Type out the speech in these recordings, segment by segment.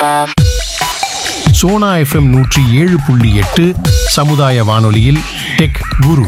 Sona FM நூற்றி ஏழு புள்ளி எட்டு சமுதாய வானொலியில் டெக் குரு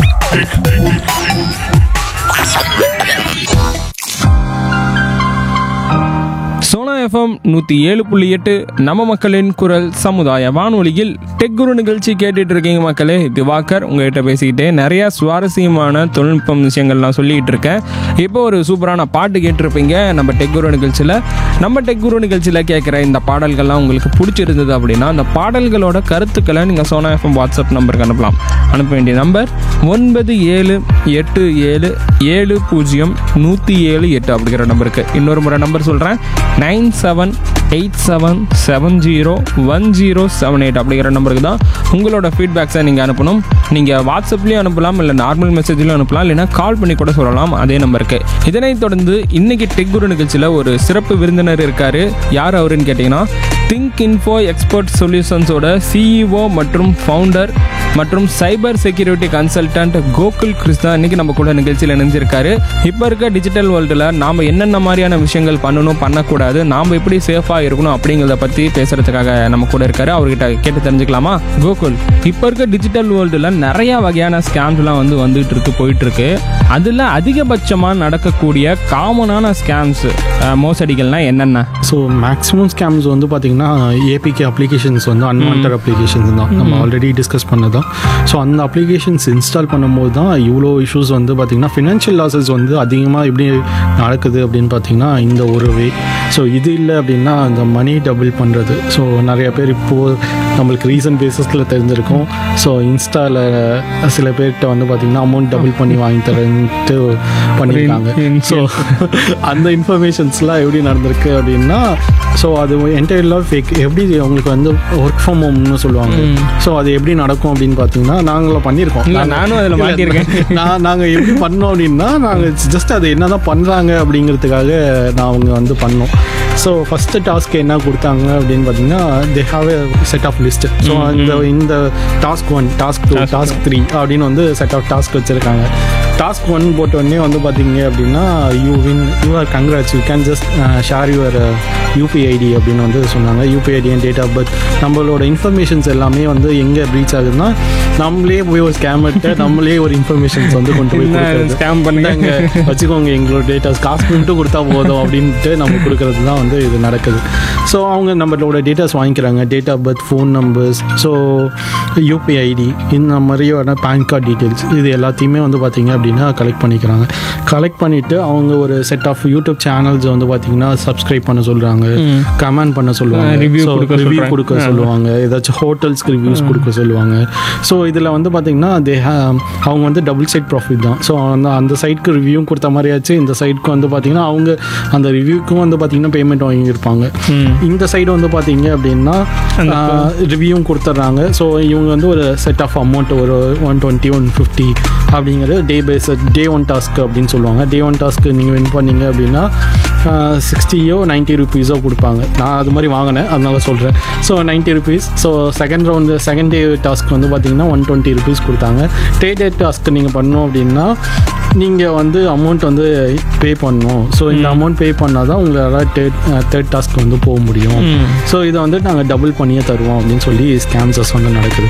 சோனா எஃப்எம் நூற்றி ஏழு புள்ளி எட்டு நம்ம மக்களின் குரல் சமுதாய வானொலியில் டெக் குரு நிகழ்ச்சி கேட்டுட்டு இருக்கீங்க மக்களே திவாகர் உங்ககிட்ட பேசிக்கிட்டே நிறைய சுவாரஸ்யமான தொழில்நுட்பம் விஷயங்கள்லாம் சொல்லிக்கிட்டு இருக்கேன் இப்போ ஒரு சூப்பரான பாட்டு கேட்டிருப்பீங்க நம்ம டெக் குரு நிகழ்ச்சியில் நம்ம டெக் குரு நிகழ்ச்சியில் கேட்குற இந்த பாடல்கள்லாம் உங்களுக்கு பிடிச்சிருந்தது அப்படின்னா அந்த பாடல்களோட கருத்துக்களை நீங்கள் சோனா எஃப்எம் வாட்ஸ்அப் நம்பருக்கு அனுப்பலாம் அனுப்ப வேண்டிய நம்பர் ஒன்பது ஏழு எட்டு ஏழு ஏழு பூஜ்ஜியம் நூற்றி ஏழு எட்டு அப்படிங்கிற நம்பருக்கு இன்னொரு முறை நம்பர் சொல்கிறேன் nine seven eight seven seven zero one zero seven eight அப்படிங்கிற நம்பருக்கு தான் உங்களோட ஃபீட்பேக்ஸை நீங்கள் அனுப்பணும் நீங்கள் வாட்ஸ்அப்லேயும் அனுப்பலாம் இல்லை நார்மல் மெசேஜ்லையும் அனுப்பலாம் இல்லைனா கால் பண்ணி கூட சொல்லலாம் அதே நம்பருக்கு இதனைத் தொடர்ந்து இன்னைக்கு டெக் குரு நிகழ்ச்சியில் ஒரு சிறப்பு விருந்தினர் இருக்காரு யார் அவருன்னு கேட்டிங்கன்னா திங்க் இன்ஃபோ எக்ஸ்பர்ட் சொல்யூஷன்ஸோட சிஇஓ மற்றும் ஃபவுண்டர் மற்றும் cyber security consultant Gokul Krishna இன்னைக்கு நம்ம கூட நிகழ்ச்சியில் இணைஞ்சிருக்காரு இப்போ இருக்க டிஜிட்டல் வேர்ல்டில் நாம் என்னென்ன மாதிரியான விஷயங்கள் பண்ணணும் பண்ணக்கூடாது நாம் எப்படி சேஃபாக இருக்கணும் அப்படிங்கிறத பற்றி பேசுறதுக்காக நம்ம கூட இருக்காரு அவர்கிட்ட கேட்டு தெரிஞ்சுக்கலாமா கோகுல் இப்போ இருக்க டிஜிட்டல் வேர்ல்டில் நிறைய வகையான ஸ்கேம்ஸ்லாம் வந்து வந்துட்டு இருக்கு போயிட்டு இருக்கு அதில் அதிகபட்சமாக நடக்கக்கூடிய காமனான ஸ்கேம்ஸ் மோசடிகள்லாம் என்னென்ன ஸோ மேக்ஸிமம் ஸ்கேம்ஸ் வந்து பார்த்தீங்கன்னா ஏபிகே அப்ளிகேஷன்ஸ் வந்து அன்வான்ட் அப்ளிகேஷன்ஸ் தான் நம்ம ஆல்ரெடி டிஸ்கஸ் பண்ணதான் ஸோ அந்த அப்ளிகேஷன்ஸ் இன்ஸ்டால் பண்ணும்போது தான் இவ்வளோ இஷ்யூஸ் வந்து பார்த்தீங்கன்னா ஃபினான்ஷியல் லாஸஸ் வந்து அதிகமாக எப்படி நடக்குது அப்படின்னு பார்த்தீங்கன்னா இந்த ஒரு வே ஸோ இது இல்லை அப்படின்னா அந்த மணி டபுள் பண்ணுறது ஸோ நிறைய பேர் இப்போது நம்மளுக்கு ரீசன்ட் பேசிஸில் தெரிஞ்சிருக்கும் ஸோ இன்ஸ்டாவில் சில பேர்கிட்ட வந்து பார்த்தீங்கன்னா அமௌண்ட் டபுள் பண்ணி வாங்கி தரேன்ட்டு பண்ணியிருக்காங்க ஸோ அந்த இன்ஃபர்மேஷன்ஸ்லாம் எப்படி நடந்திருக்கு அப்படின்னா ஸோ அது என்டையர்லாம் ஃபேக் எப்படி உங்களுக்கு வந்து ஒர்க் ஃப்ரம் ஹோம்னு சொல்லுவாங்க ஸோ அது எப்படி நடக்கும் அப்படின்னு பார்த்தீங்கன்னா நாங்களும் பண்ணியிருக்கோம் இல்ல, நானும் அதுல இல்ல, மாட்டியிருக்கேன். நான் நாங்கள் எப்படி பண்ணோம் அப்படின்னா நாங்கள் ஜஸ்ட் அது என்ன தான் பண்ணுறாங்க அப்படிங்கிறதுக்காக நான் அவங்க வந்து பண்ணோம் ஸோ ஃபஸ்ட்டு டாஸ்க் என்ன கொடுத்தாங்க அப்படின்னு பார்த்தீங்கன்னா they have a set of list so இந்த இந்த task one task two task three அப்படின்னு வந்து செட் ஆஃப் டாஸ்க் வச்சுருக்காங்க டாஸ்க் ஒன் போட்ட உடனே வந்து பார்த்தீங்க அப்படின்னா you win you are congrats you can just share your UPI ID அப்படின்னு வந்து சொன்னாங்க UPI ID and date of birth நம்மளோட இன்ஃபர்மேஷன்ஸ் எல்லாமே வந்து எங்கே ரீச் ஆகுதுன்னா நம்மளே போய் ஒரு ஸ்கேமர்கிட்ட நம்மளே ஒரு இன்ஃபர்மேஷன்ஸ் வந்து கொண்டு போய் கொடுக்குறது ஸ்கேம் பண்ணுங்க இந்தாங்க, வச்சுக்கோங்க எங்களோட டேட்டாஸ் காசு மட்டும் கொடுத்தா போதும் அப்படின்ட்டு நம்ம கொடுக்கறது தான் வந்து இது நடக்குது ஸோ அவங்க நம்மளோட டேட்டாஸ் வாங்கிக்கிறாங்க date of birth phone numbers so UPI ID இந்த மாதிரியான பேன் கார்டு டீட்டெயில்ஸ் இது எல்லாத்தையுமே வந்து பார்த்தீங்க அப்படின்னா கலெக்ட் பண்ணிக்கிறாங்க கலெக்ட் பண்ணிவிட்டு அவங்க ஒரு செட் ஆஃப் யூடியூப் சேனல்ஸ் வந்து பார்த்தீங்கன்னா சப்ஸ்கிரைப் பண்ண சொல்கிறாங்க கமெண்ட் பண்ண சொல்லுவாங்க review So, கொடுக்க review சொல்றாங்க. கொடுக்க சொல்லுவாங்க ஏதாச்சும் ஹோட்டல்ஸ்க்கு ரிவ்யூஸ் கொடுக்க சொல்லுவாங்க ஸோ இதில் வந்து பார்த்தீங்கன்னா தே அவங்க வந்து டபுள் சைட் ப்ராஃபிட் தான் ஸோ அந்த அந்த சைட்க்கு ரிவ்யூ கொடுத்த மாதிரியாச்சு இந்த சைட்க்கு வந்து பார்த்தீங்கன்னா அவங்க அந்த ரிவ்யூக்கும் வந்து பார்த்தீங்கன்னா பேமெண்ட் வாங்கியிருப்பாங்க இந்த சைடு வந்து பார்த்தீங்க அப்படின்னா ரிவ்யூவும் கொடுத்துட்றாங்க ஸோ இவங்க வந்து ஒரு செட் ஆஃப் அமௌண்ட் ஒரு ஒன் டுவெண்ட்டி ஒன் ஃபிஃப்டி அப்படிங்கிறது day base day one task அப்படின்னு சொல்லுவாங்க டே ஒன் டாஸ்க்கு நீங்கள் வின் பண்ணீங்க அப்படின்னா சிக்ஸ்டியோ நைன்ட்டி ருபீஸோ கொடுப்பாங்க நான் அது மாதிரி வாங்கினேன் அதனால சொல்கிறேன் so ninety rupees so second round second day task வந்து பார்த்தீங்கன்னா ஒன் டுவெண்ட்டி ருபீஸ் கொடுத்தாங்க டே டே டாஸ்க்கு நீங்கள் பண்ணோம் அப்படின்னா நீங்கள் வந்து அமௌண்ட் வந்து பே பண்ணணும் ஸோ இந்த அமௌண்ட் பே பண்ணால் தான் உங்களால் தேர்ட் தேர்ட் டாஸ்க் வந்து போக முடியும் ஸோ இதை வந்து நாங்கள் டபுள் பண்ணியே தருவோம் அப்படின்னு சொல்லி ஸ்கேம்ஸஸ் வந்து நடக்குது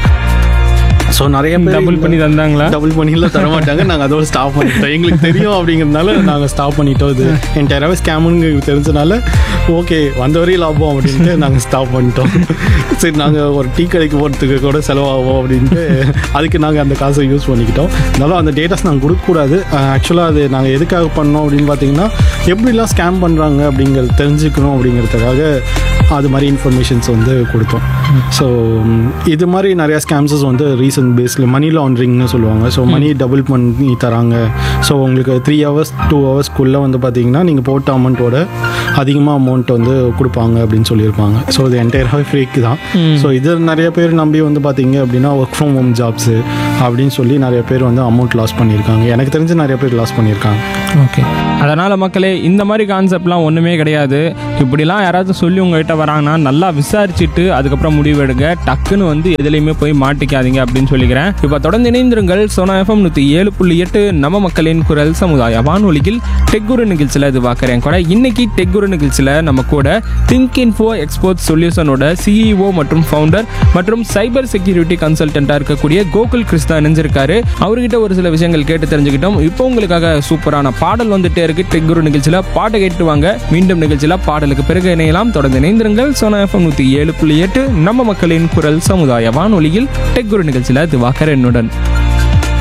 ஸோ நிறைய பேர் டபுள் பண்ணி தந்தாங்களா டபுள் பண்ணிலாம் தர மாட்டாங்க நாங்கள் அதோட ஸ்டாப் பண்ணிட்டோம் எங்களுக்கு தெரியும் அப்படிங்கிறதுனால நாங்கள் ஸ்டாப் பண்ணிட்டோம் இது என்டையராகவே ஸ்கேமுன்னு தெரிஞ்சனால ஓகே வந்த வரையும் லாபம் அப்படின்ட்டு நாங்கள் ஸ்டாப் பண்ணிட்டோம் சரி நாங்கள் ஒரு டீ கடைக்கு போகிறதுக்கு கூட செலவாகும் அப்படின்ட்டு அதுக்கு நாங்கள் அந்த காசை யூஸ் பண்ணிக்கிட்டோம் இருந்தாலும் அந்த டேட்டாஸ் நாங்கள் கொடுக்கக்கூடாது ஆக்சுவலாக அது நாங்கள் எதுக்காக பண்ணோம் அப்படின்னு பார்த்தீங்கன்னா எப்படிலாம் ஸ்கேம் பண்ணுறாங்க அப்படிங்கிறது தெரிஞ்சுக்கணும் அப்படிங்கிறதுக்காக அது மாதிரி இன்ஃபர்மேஷன்ஸ் வந்து கொடுத்தோம் ஸோ இது மாதிரி நிறையா ஸ்கேம்ஸஸ் வந்து ரீசன்ட் பேஸில் மணி லாண்ட்ரிங்னு சொல்லுவாங்க ஸோ மணி டபுள் பண்ணி தராங்க ஸோ உங்களுக்கு த்ரீ ஹவர்ஸ் டூ ஹவர்ஸ்க்குள்ளே வந்து பார்த்தீங்கன்னா நீங்கள் போட்ட அமௌண்ட்டோட அதிகமாக அமௌண்ட் வந்து கொடுப்பாங்க அப்படின்னு சொல்லியிருப்பாங்க ஸோ இது என்டையராகவே ஃபேக் தான் ஸோ இது நிறைய பேர் நம்பி வந்து பார்த்தீங்க அப்படின்னா ஒர்க் ஃப்ரம் ஹோம் ஜாப்ஸு அப்படின்னு சொல்லி நிறைய பேர் வந்து அமௌண்ட் லாஸ் பண்ணியிருக்காங்க எனக்கு தெரிஞ்சு நிறைய பேர் லாஸ் பண்ணியிருக்காங்க ஓகே அதனால் மக்களே இந்த மாதிரி கான்செப்ட்லாம் ஒன்றுமே கிடையாது இப்படிலாம் யாராவது சொல்லி உங்ககிட்ட வராங்கன்னா நல்லா விசாரிச்சுட்டு அதுக்கப்புறம் முடிவு எடுங்க டக்குன்னு வந்து எதுலையுமே போய் மாட்டிக்காதீங்க அப்படின்னு சொல்லிக்கிறேன் இப்போ தொடர்ந்து இணைந்திருங்கள் சோனா எஃப்எம் நூற்றி ஏழு புள்ளி எட்டு நம்ம மக்களின் குரல் சமுதாய வானொலியில் டெக்குரு நிகழ்ச்சியில் இது பார்க்குறேன் கூட இன்னைக்கு டெக்குரு நிகழ்ச்சியில் நம்ம கூட திங்க் இன்ஃபோ எக்ஸ்போர்ட் சொல்யூஷனோட சிஇஓ மற்றும் ஃபவுண்டர் மற்றும் சைபர் செக்யூரிட்டி கன்சல்டண்ட்டாக இருக்கக்கூடிய கோகுல் கிருஷ்ணா இணைஞ்சிருக்காரு அவர்கிட்ட ஒரு சில விஷயங்கள் கேட்டு தெரிஞ்சுக்கிட்டோம் இப்போ உங்களுக்காக சூப்பரான பாடல் வந்துட்டே இருக்கு டெக்குரு நிகழ்ச்சியில் பாட்டை கேட்டு வாங்க மீண்டும் நிகழ்ச்சியில் பாடலுக்கு பிறகு இணையலாம் தொடர்ந்து இணைந்திருங்கள் சோனா எஃப்எம் நூற்றி ஏழு புள்ளி எட்டு நம்ம மக்களின் குரல் சமுதாய வானொலியில் டெக்குரு நிகழ்ச்சியில் திவாகர் என்னுடன்